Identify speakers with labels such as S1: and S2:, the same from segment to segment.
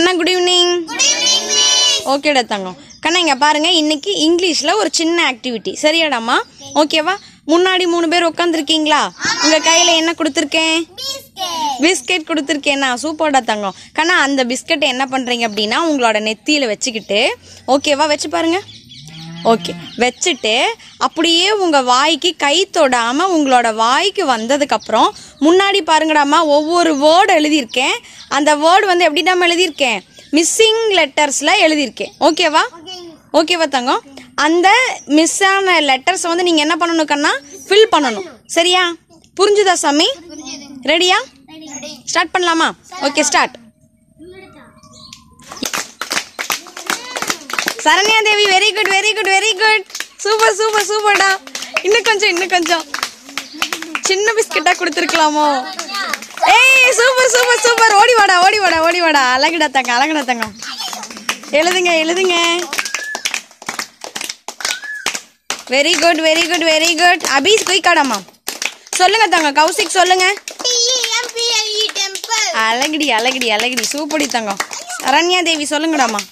S1: கண்ணா good evening ஓகேடா தங்கம் கண்ணா இங்க பாருங்க இன்னைக்கு இங்கிலீஷ்ல ஒரு சின்ன ஆக்டிவிட்டி சரியாடாமா ஓகேவா முன்னாடி மூணு பேர் உட்காந்துருக்கீங்களா உங்க கையில என்ன கொடுத்துருக்கேன் பிஸ்கெட் கொடுத்துருக்கேன்னா சூப்பர்டா தங்கம் கண்ணா அந்த பிஸ்கெட்டை என்ன பண்றீங்க அப்படின்னா உங்களோட நெத்தியில வச்சுக்கிட்டு ஓகேவா வச்சு பாருங்க ஓகே வச்சுட்டு அப்படியே உங்க வாய்க்கு கை தொடாம உங்களோட வாய்க்கு வந்ததுக்கு அப்புறம் முன்னாடி பாருங்கடாமா ஒவ்வொரு வேர்டு எழுதியிருக்கேன் அந்த வேர்டு வந்து எப்படிடாம எழுதியிருக்கேன் மிஸ்ஸிங் லெட்டர்ஸ்ல எழுதியிருக்கேன் ஓகேவா ஓகேவா தங்கம் அந்த மிஸ் ஆன லெட்டர்ஸ் வந்து நீங்க என்ன பண்ணணும் கண்ணா ஃபில் பண்ணணும் சரியா புரிஞ்சுதா சாமி ரெடியா ஸ்டார்ட் பண்ணலாமா okay start Saranya Devi very good very good very good super super சூப்பர்டா இன்னும் கொஞ்சம் இன்னும் கொஞ்சம் சின்ன பிஸ்கெட்டா கொடுத்துருக்கலாமோ ஏய் சூப்பர் சூப்பர் சூப்பர் ஓடி வாடா ஓடி வாடா ஓடி வாடா அழகுடா தங்க அழகுடா தங்கம் எழுதுங்க எழுதுங்க very good very good very good அபீஸ் குயிக்காடாமா சொல்லுங்க தங்க கௌசிக் சொல்லுங்க
S2: T-E-M-P-L-E temple.
S1: அழகுடி அழகுடி அழகுடி சூப்படி தங்கம் சரண்யா தேவி சொல்லுங்கடாமா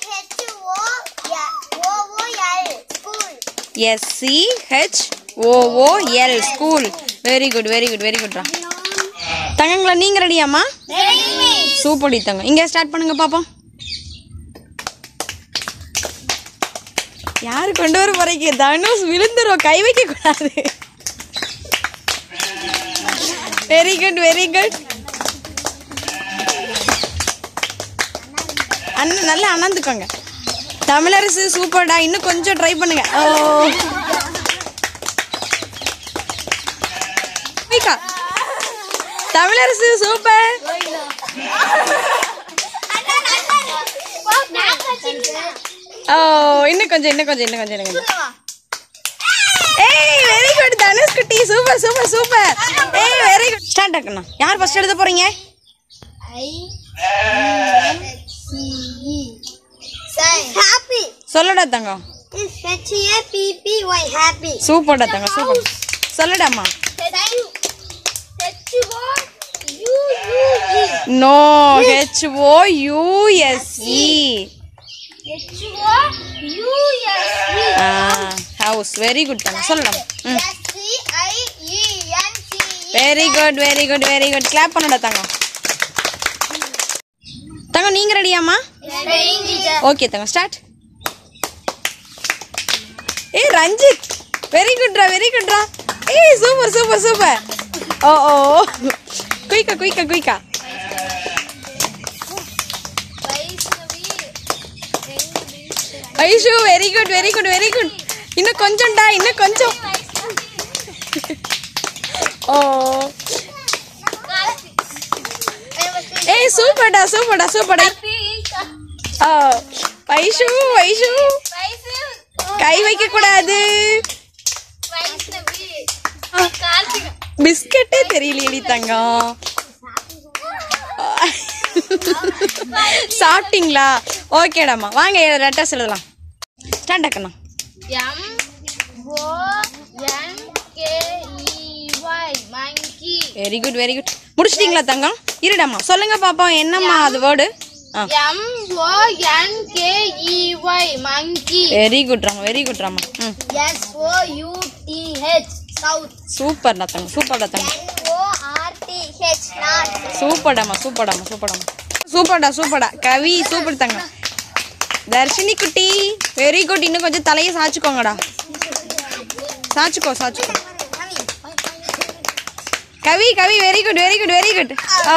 S2: C-H-O-O-L. School.
S1: S C H O O L school very good very good very குட்ரா தங்கங்களா நீங்க ரெடியாம்மா சூப்பர்டி தங்கம் இங்க ஸ்டார்ட் பண்ணுங்க பாப்போம் யாரு கொண்டு வர போறீங்க தனுஷ் விழுந்துரும் கை வைக்க கூடாது வெரி குட் வெரி குட் அண்ணன் நல்லா அண்ணந்துக்கோங்க தமிழரசு சூப்பர்டா இன்னும் கொஞ்சம் ட்ரை பண்ணுங்க ஓ குயிக்கா. தமிழரசு சூப்பர் ஓ இன்னும் கொஞ்சம் இன்னும் கொஞ்சம் இன்னும் கொஞ்சம் இன்னும் கொஞ்சம் ஏய் வெரி குட் தனுஷ் குட்டி சூப்பர் சூப்பர் சூப்பர் ஏய் வெரி குட் ஸ்டார்ட் ஆக்கண்ணா யார் ஃபர்ஸ்ட் எழுத போறீங்க
S2: I-E-C-E. Sign. Happy.
S1: சொல்லடா தங்கம்
S2: It's H-A-P-P-Y. Happy.
S1: சூப்பர்டா தங்கம் சூப்பர் சொல்லடாமா
S2: H-O-U-U-E.
S1: No H O U S E
S2: H-O-U-S-E.
S1: House very good தங்கம் சொல்லலாம் ம்
S2: S-C-I-E-N-C-E.
S1: Very good very good very good clap பண்ணடா தங்கம் தங்கம் நீங்க ரெடியாமா
S2: Spelling teacher.
S1: ஓகே தங்கம் ஸ்டார்ட் ஏய் ரஞ்சித் வெரி குட்ரா வெரி குட்ரா ஏய் சூப்பர் சூப்பர் சூப்பர் ஓ ஓ குயிக்கா குயிக்கா குயிக்கா Aishu very good very good very good இன்னும் கொஞ்சம்டா இன்னும் கொஞ்சம் ஓ ஏய் சூப்பர்டா சூப்பர்டா சூப்பர்டா ஓ வைஷு வைஷு கை வைக்க கூடாது பிஸ்கட்டே தெரியலையடி தங்கம் சாப்பிட்டீங்களா ஓகேடாம்மா வாங்க லெட்டர்ஸ் எழுதலாம் ஸ்டார்ட் ஆக்கணும்
S2: M O N K E Y monkey.
S1: Very good very good முடிச்சிட்டீங்களா தங்கம் இருடாம்மா சொல்லுங்க பாப்போம் என்னம்மா அது வேர்டு ஆ
S2: M O N K E Y monkey.
S1: Very good Rama very good Rama ம்
S2: S O U T H south.
S1: சூப்பர்டா தங்கம் சூப்பர்டா தங்கம்
S2: N O R T H north.
S1: சூப்பர்டாம்மா சூப்பர்டாம்மா சூப்பர்டாம்மா சூப்பர்டா சூப்பர்டா கவி சூப்பர் தங்கம் தர்ஷினி குட்டி வெரி குட் இன்னும் கொஞ்சம் தலையை சாச்சுக்கோங்கடா சாச்சுக்கோ சாச்சுக்கோ Kavi Kavi very good very good very good ஓ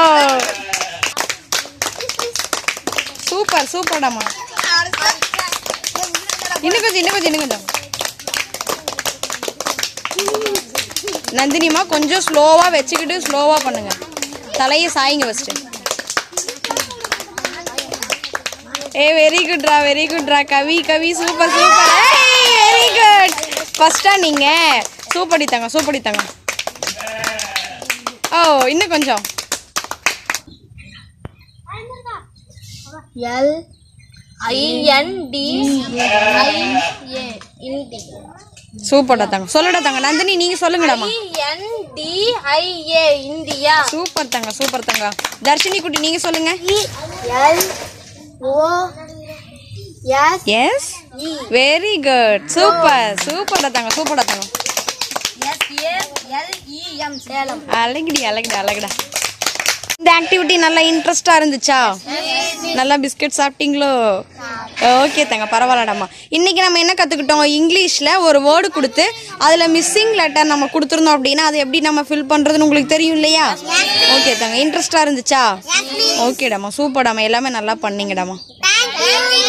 S1: சூப்பர் சூப்பர்டாம்மா இன்னும் கொஞ்சம் இன்னும் கொஞ்சம் இன்னும் கொஞ்சம் நந்தினிமா கொஞ்சம் ஸ்லோவா வச்சுக்கிட்டு ஸ்லோவா பண்ணுங்க தலையை சாய்ங்க ஃபர்ஸ்ட் ஏ வெரி குட்ரா வெரி குட்ரா Kavi Kavi super super very good ஃபர்ஸ்டா நீங்க சூப்படி தாங்க சூப்படி தாங்க ஓ இன்னும் கொஞ்சம்
S2: L I N D I A India.
S1: சூப்பர்டா தாங்க சொல்லுடா தாங்க நந்தினி நீங்க சொல்லுங்கடாமா
S2: I N D I A India.
S1: Super தாங்க சூப்பர் தாங்க தர்ஷினி குட்டி நீங்க சொல்லுங்க
S2: E L O S
S1: S very good super சூப்பர்டா தங்க சூப்பர்டா தங்க
S2: S A L E M Salem
S1: அழகுடி அழகுடி அழகுடா இந்த ஆக்டிவிட்டி நல்லா இன்ட்ரெஸ்டா இருந்துச்சா நல்லா பிஸ்கட் சாப்பிட்டீங்களோ ஓகே தங்க பரவாயில்லடாம்மா இன்னைக்கு நம்ம என்ன கற்றுக்கிட்டோம் இங்கிலீஷில் ஒரு வேர்டு கொடுத்து அதில் மிஸ்ஸிங் லெட்டர் நம்ம கொடுத்துருந்தோம் அப்படின்னா அது எப்படி நம்ம ஃபில் பண்ணுறதுன்னு உங்களுக்கு தெரியும் இல்லையா ஓகே தங்க இன்ட்ரெஸ்டாக இருந்துச்சா ஓகேடாம்மா சூப்பர்டாம்மா எல்லாமே நல்லா பண்ணீங்கடாம்மா
S3: Thank you.